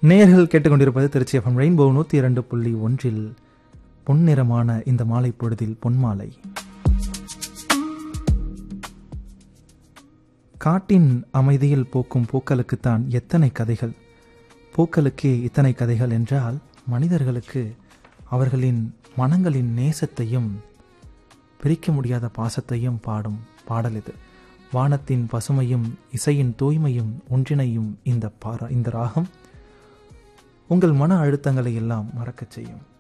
நேயர்கள் கேட்டுக்கொண்டிருப்பது Trichy FM rainbow நூற்றி இரண்டு புள்ளி ஒன்றில் பொன்னிறமான இந்த மாலை பொழுதில் பொன்மாலை காட்டின் அமைதியில் போக்கும் பூக்களுக்குத்தான் எத்தனை கதைகள் பூக்களுக்கே இத்தனை கதைகள் என்றால் மனிதர்களுக்கு அவர்களின் மனங்களின் நேசத்தையும் பிரிக்க முடியாத பாசத்தையும் பாடும் பாடல் இது வானத்தின் பசுமையும் இசையின் தூய்மையும் ஒன்றிணையும் இந்த பாரா இந்த ராகம் உங்கள் மன அழுத்தங்களை எல்லாம் மறக்கச் செய்யும்